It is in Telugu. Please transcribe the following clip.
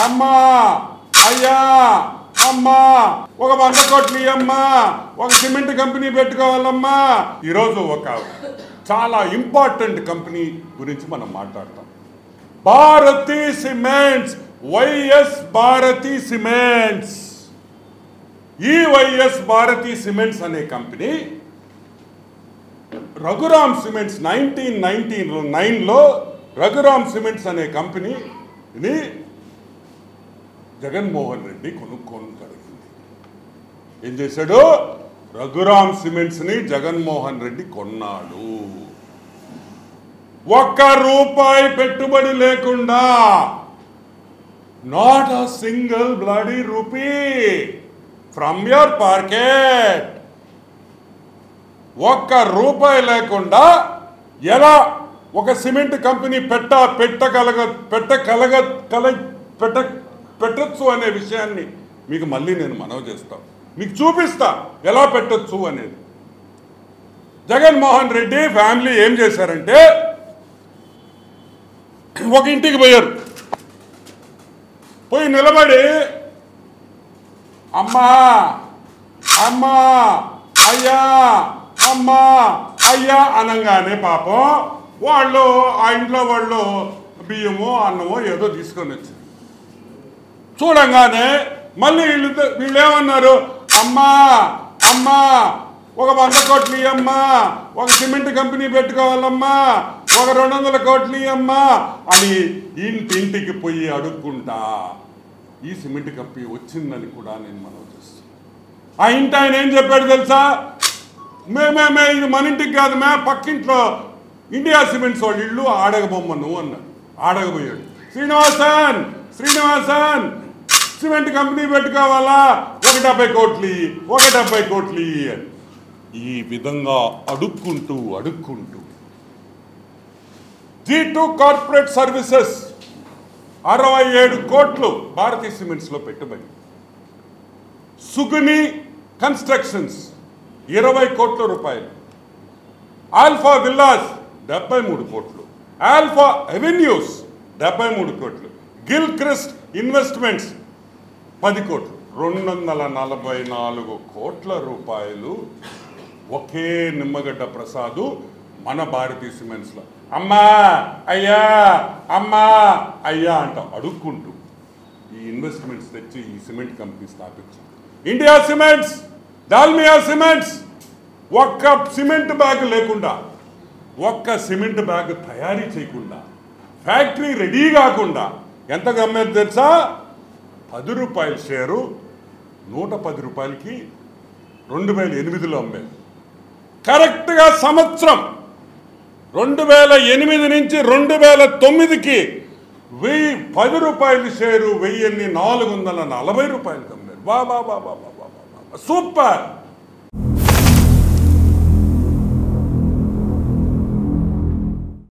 అమ్మా అయ్యా అమ్మా ఒక వంద కోట్లు అమ్మా ఒక సిమెంట్ కంపెనీ పెట్టుకోవాలమ్మా ఈరోజు ఒక చాలా ఇంపార్టెంట్ కంపెనీ గురించి మనం మాట్లాడతాం Bharathi cements Y S Bharathi cements ఈ వైఎస్ భారతి సిమెంట్స్ అనే company Raghuram cements nineteen ninety నైన్లో రఘురామ్ సిమెంట్స్ అనే కంపెనీని జగన్మోహన్ రెడ్డి కొనుక్కోవడం జరిగింది ఏం చేశాడు రఘురామ్ సిమెంట్స్ని జగన్మోహన్ రెడ్డి కొన్నాడు ఒక్క రూపాయి పెట్టుబడి లేకుండా not a single bloody rupee from your pocket ఒక్క రూపాయి లేకుండా ఎలా ఒక సిమెంట్ కంపెనీ పెట్ట పెట్టగలగ పెట్టగలగ కల పెట్ట పెట్టచ్చు అనే విషయాన్ని మీకు మళ్ళీ నేను మనవి చేస్తాను మీకు చూపిస్తా ఎలా పెట్టొచ్చు అనేది జగన్మోహన్ రెడ్డి ఫ్యామిలీ ఏం చేశారంటే ఒక ఇంటికి పోయారు పోయి నిలబడి అమ్మా అమ్మా అయ్యా అమ్మా అయ్యా అనగానే పాపం వాళ్ళు ఆ ఇంట్లో వాళ్ళు బియ్యమో అన్నమో ఏదో తీసుకొని వచ్చారు చూడంగానే మళ్ళీ వీళ్ళు వీళ్ళు ఏమన్నారు అమ్మా అమ్మా ఒక వంద కోట్లు అమ్మా ఒక సిమెంట్ కంపెనీ పెట్టుకోవాలమ్మా ఒక రెండు వందల కోట్లు అమ్మా అని ఇంటింటికి పోయి అడుక్కుంటా ఈ సిమెంట్ కంపెనీ వచ్చిందని కూడా నేను మనవి చేస్తాను ఆ ఇంటి ఆయన ఏం చెప్పాడు తెలుసా మేమే మే ఇది మన ఇంటికి కాదు మే పక్కింట్లో ఇండియా సిమెంట్స్ వాళ్ళ ఇల్లు ఆడగబొమ్మను అన్నాడు ఆడగబోయాడు శ్రీనివాసన్ శ్రీనివాసన్ సిమెంట్ కంపెనీ పెట్టుకోవాలా ఒక డెబ్బై కోట్లు ఇయ్యి, ఒక డెబ్బై కోట్లు ఇయ్యి అని ఈ విధంగా అడుక్కుంటూ అడుక్కుంటూ జీ టూ కార్పొరేట్ సర్వీసెస్ అరవై ఏడు కోట్లు భారతీయ సిమెంట్స్లో పెట్టుబడి సుగుని కన్స్ట్రక్షన్స్ ఇరవై కోట్ల రూపాయలు ఆల్ఫా విల్లాస్ డెబ్బై మూడు కోట్లు ఆల్ఫా అవెన్యూస్ డెబ్బై మూడు కోట్లు గిల్ క్రిస్ట్ ఇన్వెస్ట్మెంట్స్ పది కోట్లు రెండు వందల నలభై నాలుగు కోట్ల రూపాయలు ఒకే నిమ్మగడ్డ ప్రసాదు మన భారతీయ సిమెంట్స్లో అమ్మా అయ్యా అమ్మా అయ్యా అంట అడుక్కుంటూ ఈ ఇన్వెస్ట్మెంట్స్ తెచ్చి ఈ సిమెంట్ కంపెనీ స్థాపించింది ఇండియా సిమెంట్స్ దాల్మియా సిమెంట్స్ ఒక్క సిమెంట్ బ్యాగ్ లేకుండా ఒక్క సిమెంట్ బ్యాగ్ తయారీ చేయకుండా ఫ్యాక్టరీ రెడీ కాకుండా ఎంత గమ్మేది తెలుసా పది రూపాయల షేరు నూట పది రూపాయలకి రెండు వేల ఎనిమిదిలో అమ్మేది కరెక్ట్గా సంవత్సరం రెండు వేల ఎనిమిది నుంచి రెండు వేల తొమ్మిదికి వెయ్యి పది రూపాయల షేరు వెయ్యిన్ని నాలుగు వందల నలభై రూపాయలు అమ్మారు బా బా బా బా బా బా బా బా. సూపర్